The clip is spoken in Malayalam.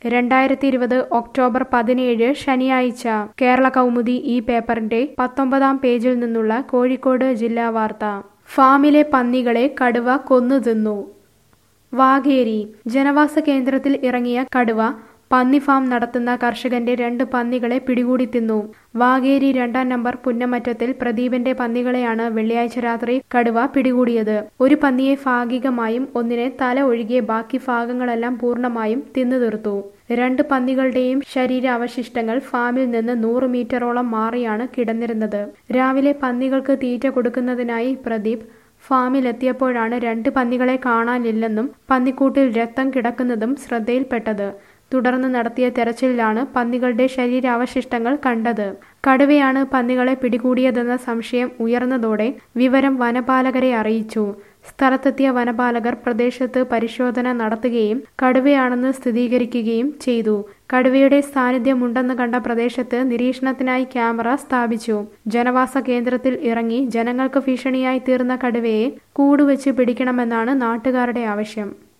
രണ്ടായിരത്തി ഇരുപത് ഒക്ടോബർ പതിനേഴ് ശനിയാഴ്ച കേരള കൗമുദി ഈ പേപ്പറിന്റെ പത്തൊമ്പതാം പേജിൽ നിന്നുള്ള കോഴിക്കോട് ജില്ലാ വാർത്ത ഫാമിലെ പന്നികളെ കടുവ കൊന്നു തിന്നു വാഗേരി ജനവാസ കേന്ദ്രത്തിൽ ഇറങ്ങിയ കടുവ പന്നി ഫാം നടത്തുന്ന കർഷകന്റെ രണ്ട് പന്നികളെ പിടികൂടി തിന്നു വാഗേരി രണ്ടാം നമ്പർ പുന്നമറ്റത്തിൽ പ്രദീപന്റെ പന്നികളെയാണ് വെള്ളിയാഴ്ച രാത്രി കടുവ പിടികൂടിയത് ഒരു പന്നിയെ ഭാഗികമായും ഒന്നിനെ തല ഒഴികെ ബാക്കി ഭാഗങ്ങളെല്ലാം പൂർണ്ണമായും തിന്നു തീർത്തു രണ്ട് പന്നികളുടെയും ശരീരാവശിഷ്ടങ്ങൾ ഫാമിൽ നിന്ന് നൂറ് മീറ്ററോളം മാറിയാണ് കിടന്നിരുന്നത് രാവിലെ പന്നികൾക്ക് തീറ്റ കൊടുക്കുന്നതിനായി പ്രദീപ് ഫാമിലെത്തിയപ്പോഴാണ് രണ്ട് പന്നികളെ കാണാനില്ലെന്നും പന്നിക്കൂട്ടിൽ രക്തം കിടക്കുന്നതും ശ്രദ്ധയിൽപ്പെട്ടത് തുടർന്ന് നടത്തിയ തെരച്ചിലിലാണ് പന്നികളുടെ ശരീരാവശിഷ്ടങ്ങൾ കണ്ടത് കടുവയാണ് പന്നികളെ പിടികൂടിയതെന്ന സംശയം ഉയർന്നതോടെ വിവരം വനപാലകരെ അറിയിച്ചു സ്ഥലത്തെത്തിയ വനപാലകർ പ്രദേശത്ത് പരിശോധന നടത്തുകയും കടുവയാണെന്ന് സ്ഥിരീകരിക്കുകയും ചെയ്തു കടുവയുടെ സാന്നിധ്യമുണ്ടെന്ന് കണ്ട പ്രദേശത്ത് നിരീക്ഷണത്തിനായി ക്യാമറ സ്ഥാപിച്ചു ജനവാസ കേന്ദ്രത്തിൽ ഇറങ്ങി ജനങ്ങൾക്ക് ഭീഷണിയായി തീർന്ന കടുവയെ കൂടുവെച്ച് പിടിക്കണമെന്നാണ് നാട്ടുകാരുടെ ആവശ്യം